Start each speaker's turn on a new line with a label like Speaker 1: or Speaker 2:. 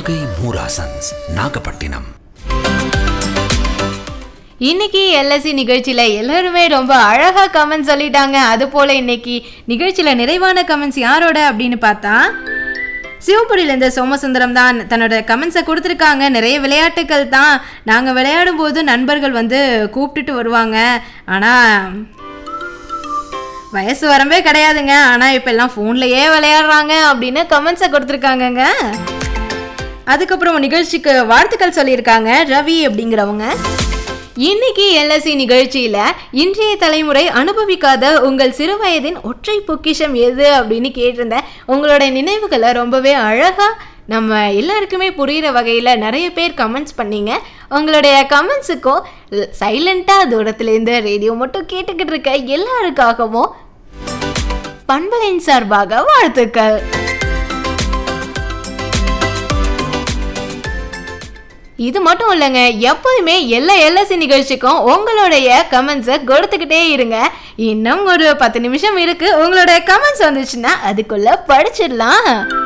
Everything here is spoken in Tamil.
Speaker 1: நாகை மூராசன்ஸ் நாகப்பட்டினம்
Speaker 2: இன்னைக்கு எல்எஸ்சி நிகழ்ச்சியில எல்லாருமே ரொம்ப அழகா கமெண்ட் சொல்லிட்டாங்க அது போல இன்னைக்கு நிகழ்ச்சியில நிறைவான கமெண்ட்ஸ் யாரோட அப்படின்னு பார்த்தா சிவபுரியிலேருந்து சோமசுந்தரம் தான் தன்னோட கமெண்ட்ஸை கொடுத்துருக்காங்க நிறைய விளையாட்டுகள் தான் நாங்கள் விளையாடும் போது நண்பர்கள் வந்து கூப்பிட்டுட்டு வருவாங்க ஆனால் வயசு வரம்பே கிடையாதுங்க ஆனால் இப்போ எல்லாம் ஃபோன்லேயே விளையாடுறாங்க அப்படின்னு கமெண்ட்ஸை கொடுத்துருக்காங்கங்க அதுக்கப்புறம் நிகழ்ச்சிக்கு வாழ்த்துக்கள் சொல்லியிருக்காங்க ரவி அப்படிங்கிறவங்க இன்னைக்கு எல்எஸ்சி நிகழ்ச்சியில இன்றைய தலைமுறை அனுபவிக்காத உங்கள் சிறுவயதின் ஒற்றை பொக்கிஷம் எது அப்படின்னு கேட்டிருந்தேன் உங்களோட நினைவுகளை ரொம்பவே அழகா நம்ம எல்லாருக்குமே புரிகிற வகையில் நிறைய பேர் கமெண்ட்ஸ் பண்ணீங்க உங்களுடைய கமெண்ட்ஸுக்கும் சைலண்ட்டாக தூரத்துலேருந்து ரேடியோ மட்டும் கேட்டுக்கிட்டு இருக்க எல்லாருக்காகவும் பண்பலின் சார்பாக வாழ்த்துக்கள் இது மட்டும் இல்லைங்க எப்போதுமே எல்லா எல்எஸ்சி நிகழ்ச்சிக்கும் உங்களுடைய கமெண்ட்ஸை கொடுத்துக்கிட்டே இருங்க இன்னும் ஒரு பத்து நிமிஷம் இருக்கு உங்களுடைய கமெண்ட்ஸ் வந்துச்சுன்னா அதுக்குள்ள படிச்சிடலாம்